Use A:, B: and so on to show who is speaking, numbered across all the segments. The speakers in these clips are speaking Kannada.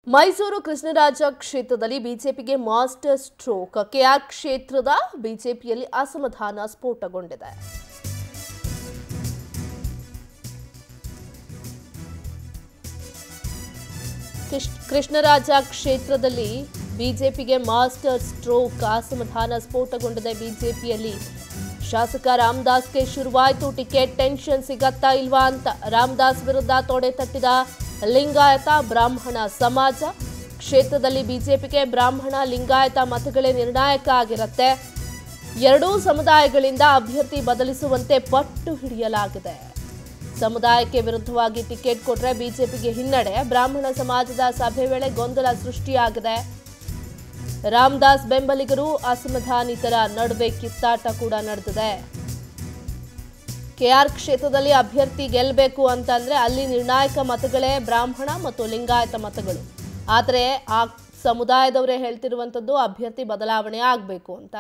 A: ಮೈಸೂರು ಕೃಷ್ಣರಾಜ ಕ್ಷೇತ್ರದಲ್ಲಿ ಬಿಜೆಪಿಗೆ ಮಾಸ್ಟರ್ ಸ್ಟ್ರೋಕ್ ಕೆಆರ್ ಕ್ಷೇತ್ರದ ಬಿಜೆಪಿಯಲ್ಲಿ ಅಸಮಾಧಾನ ಸ್ಫೋಟಗೊಂಡಿದೆ ಕೃಷ್- ಕೃಷ್ಣರಾಜ ಕ್ಷೇತ್ರದಲ್ಲಿ ಬಿಜೆಪಿಗೆ ಮಾಸ್ಟರ್ ಸ್ಟ್ರೋಕ್ ಅಸಮಾಧಾನ ಸ್ಫೋಟಗೊಂಡಿದೆ ಬಿಜೆಪಿಯಲ್ಲಿ ಶಾಸಕ ರಾಮದಾಸ್ಗೆ ಶುರುವಾಯಿತು ಟಿಕೆಟ್ ಟೆನ್ಷನ್ ಸಿಗತ್ತಾ ಇಲ್ವಾ ಅಂತ ರಾಮದಾಸ್ ವಿರುದ್ಧ ತೊಡೆ ತಟ್ಟಿದ ಲಿಂಗಾಯತ ಬ್ರಾಹ್ಮಣ ಸಮಾಜ ಕ್ಷೇತ್ರದಲ್ಲಿ ಬಿಜೆಪಿಗೆ ಬ್ರಾಹ್ಮಣ ಲಿಂಗಾಯತ ಮತಗಳೇ ನಿರ್ಣಾಯಕ ಆಗಿರುತ್ತೆ ಎರಡೂ ಸಮುದಾಯಗಳಿಂದ ಅಭ್ಯರ್ಥಿ ಬದಲಿಸುವಂತೆ ಪಟ್ಟು ಹಿಡಿಯಲಾಗಿದೆ ಸಮುದಾಯಕ್ಕೆ ವಿರುದ್ಧವಾಗಿ ಟಿಕೆಟ್ ಕೊಟ್ರೆ ಬಿಜೆಪಿಗೆ ಹಿನ್ನಡೆ ಬ್ರಾಹ್ಮಣ ಸಮಾಜದ ಸಭೆ ವೇಳೆ ಗೊಂದಲ ಸೃಷ್ಟಿಯಾಗಿದೆ ರಾಮದಾಸ್ ಬೆಂಬಲಿಗರು ಅಸಮಾಧಾನಿತರ ನಡುವೆ ಕಿತ್ತಾಟ ಕೂಡ ನಡೆದಿದೆ ಕೆಆರ್ ಕ್ಷೇತ್ರದಲ್ಲಿ ಅಭ್ಯರ್ಥಿ ಗೆಲ್ಲಬೇಕು ಅಂತಂದ್ರೆ ಅಲ್ಲಿ ನಿರ್ಣಾಯಕ ಮತಗಳೇ ಬ್ರಾಹ್ಮಣ ಮತ್ತು ಲಿಂಗಾಯತ ಮತಗಳು ಆದರೆ ಆ ಸಮುದಾಯದವರೇ ಹೇಳ್ತಿರುವಂಥದ್ದು ಅಭ್ಯರ್ಥಿ ಬದಲಾವಣೆ ಆಗಬೇಕು ಅಂತ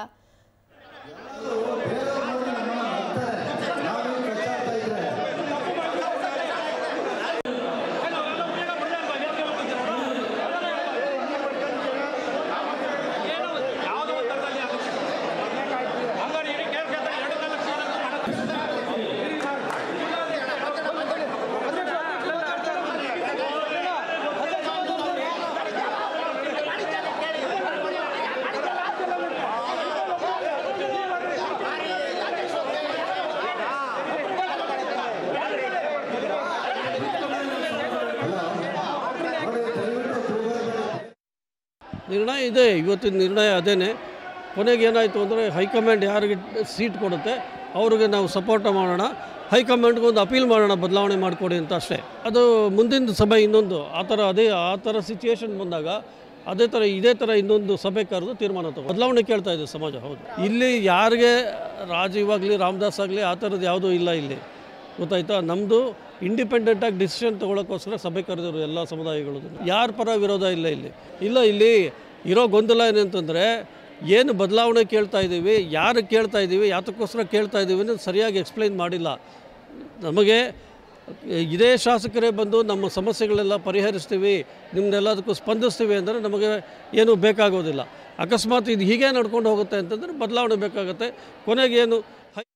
B: ನಿರ್ಣಯ ಇದೆ ಇವತ್ತಿನ ನಿರ್ಣಯ ಅದೇನೆ ಕೊನೆಗೆ ಏನಾಯಿತು ಅಂದರೆ ಹೈಕಮಾಂಡ್ ಯಾರಿಗೆ ಸೀಟ್ ಕೊಡುತ್ತೆ ಅವ್ರಿಗೆ ನಾವು ಸಪೋರ್ಟ್ ಮಾಡೋಣ ಹೈಕಮಾಂಡ್ಗೆ ಒಂದು ಅಪೀಲ್ ಮಾಡೋಣ ಬದಲಾವಣೆ ಮಾಡಿಕೊಡಿ ಅಂತ ಅಷ್ಟೇ ಅದು ಮುಂದಿನ ಸಭೆ ಇನ್ನೊಂದು ಆ ಥರ ಅದೇ ಆ ಥರ ಸಿಚುವೇಶನ್ ಬಂದಾಗ ಅದೇ ಥರ ಇದೇ ಥರ ಇನ್ನೊಂದು ಸಭೆ ಕರೆದು ತೀರ್ಮಾನ ತಗೋ ಬದಲಾವಣೆ ಕೇಳ್ತಾ ಇದೆ ಸಮಾಜ ಹೌದು ಇಲ್ಲಿ ಯಾರಿಗೆ ರಾಜೀವ್ ಆಗಲಿ ರಾಮದಾಸ್ ಆಗಲಿ ಆ ಥರದ್ದು ಯಾವುದೂ ಇಲ್ಲ ಇಲ್ಲಿ ಗೊತ್ತಾಯ್ತಾ ನಮ್ಮದು ಇಂಡಿಪೆಂಡೆಂಟಾಗಿ ಡಿಸಿಷನ್ ತೊಗೊಳಕ್ಕೋಸ್ಕರ ಸಭೆ ಕರೆದಿರು ಎಲ್ಲ ಸಮುದಾಯಗಳು ಯಾರ ಪರ ವಿರೋಧ ಇಲ್ಲ ಇಲ್ಲಿ ಇಲ್ಲ ಇಲ್ಲಿ ಇರೋ ಗೊಂದಲ ಏನಂತಂದರೆ ಏನು ಬದಲಾವಣೆ ಕೇಳ್ತಾ ಇದ್ದೀವಿ ಯಾರು ಕೇಳ್ತಾ ಇದ್ದೀವಿ ಯಾತಕ್ಕೋಸ್ಕರ ಕೇಳ್ತಾ ಇದ್ದೀವಿ ಅನ್ನೋದು ಸರಿಯಾಗಿ ಎಕ್ಸ್ಪ್ಲೈನ್ ಮಾಡಿಲ್ಲ ನಮಗೆ ಇದೇ ಶಾಸಕರೇ ಬಂದು ನಮ್ಮ ಸಮಸ್ಯೆಗಳೆಲ್ಲ ಪರಿಹರಿಸ್ತೀವಿ ನಿಮ್ಮನ್ನೆಲ್ಲದಕ್ಕೂ ಸ್ಪಂದಿಸ್ತೀವಿ ಅಂದರೆ ನಮಗೆ ಏನೂ ಬೇಕಾಗೋದಿಲ್ಲ ಅಕಸ್ಮಾತ್ ಇದು ಹೀಗೆ ನಡ್ಕೊಂಡು ಹೋಗುತ್ತೆ ಅಂತಂದರೆ ಬದಲಾವಣೆ ಬೇಕಾಗುತ್ತೆ ಕೊನೆಗೇನು ಹೈ